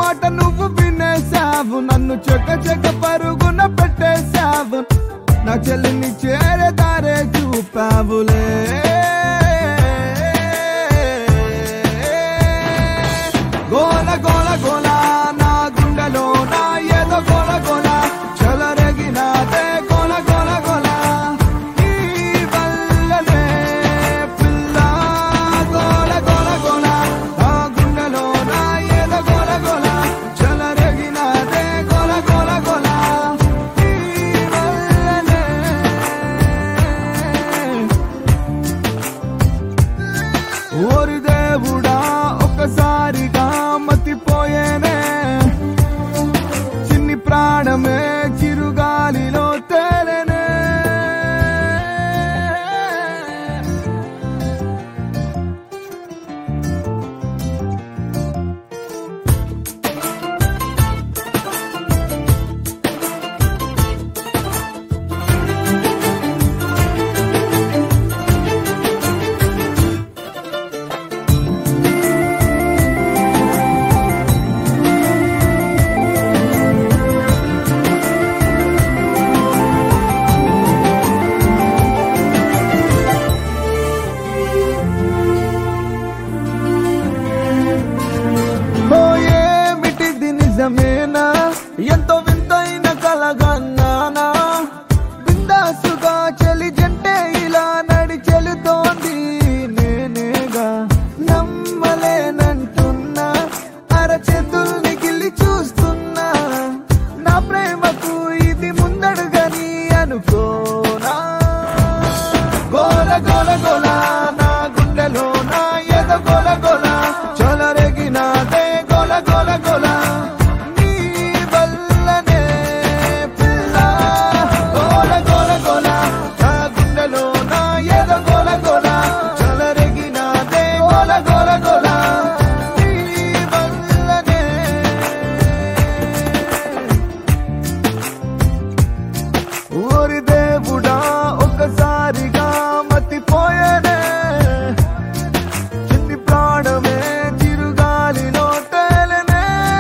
మాట నువ్వు వినేసావు నన్ను చెక్క చెక్క పరుగున పెట్టేశావు నా చెల్లిని చేరదారే చూపావులే గోల గోల గోల నా గుండెలో నా ఏదో గోల గోల చెలరగినాదే గోల గోల గోల ఈ వల్లనే పిల్ల గోల గోల గోల నా గుండెలో నా ఏదో గోల గోల చెలరగినాదే గోల గోల గోల ఈ వల్లనే ఓరి దేవుడా ఒక్కసారిగా మతిపోయేనే చిన్ని ప్రాణమే చిరుగాలిలో తేలనే ఓ ఏమిటిది నిజమేనా ఎంతో వింతైన కలగన్నానా బిందాసుగా చెలి జంటే ఇలా నడి చెలుతోంది నేనేగా నమ్మలేనంటున్నా అరచేతుల్ని గిల్లి చూస్తున్నా నా ప్రేమకు ఇది ముందడుగని అనుకోనా గోల గోల గోల నా గుండెలో నా ఎద గోల గోల చలరెగినాదే గోల గోల గోల నీ వల్లనే పిల్ల గోల గోల గోల నా గుండెలో నా ఎద గోల గోల చలరెగినాదే గోల గోల గోల నీ వల్లనే ఓరి దేవుడా ఒక్కసారిగా మతిపోయేనే చిన్ని ప్రాణమే చిరుగాలిలో తేలనే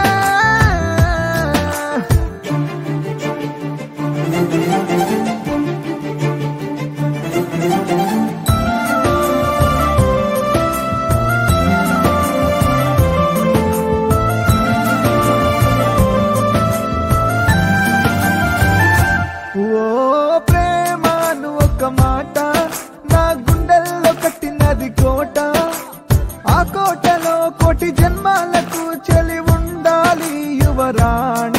ఓ ప్రేమను ఒక మాట నా గుండెల్లో కట్టినది కోట ఆ కోటలో కోటి జన్మాలకు చెలి ఉండాలి యువరాణి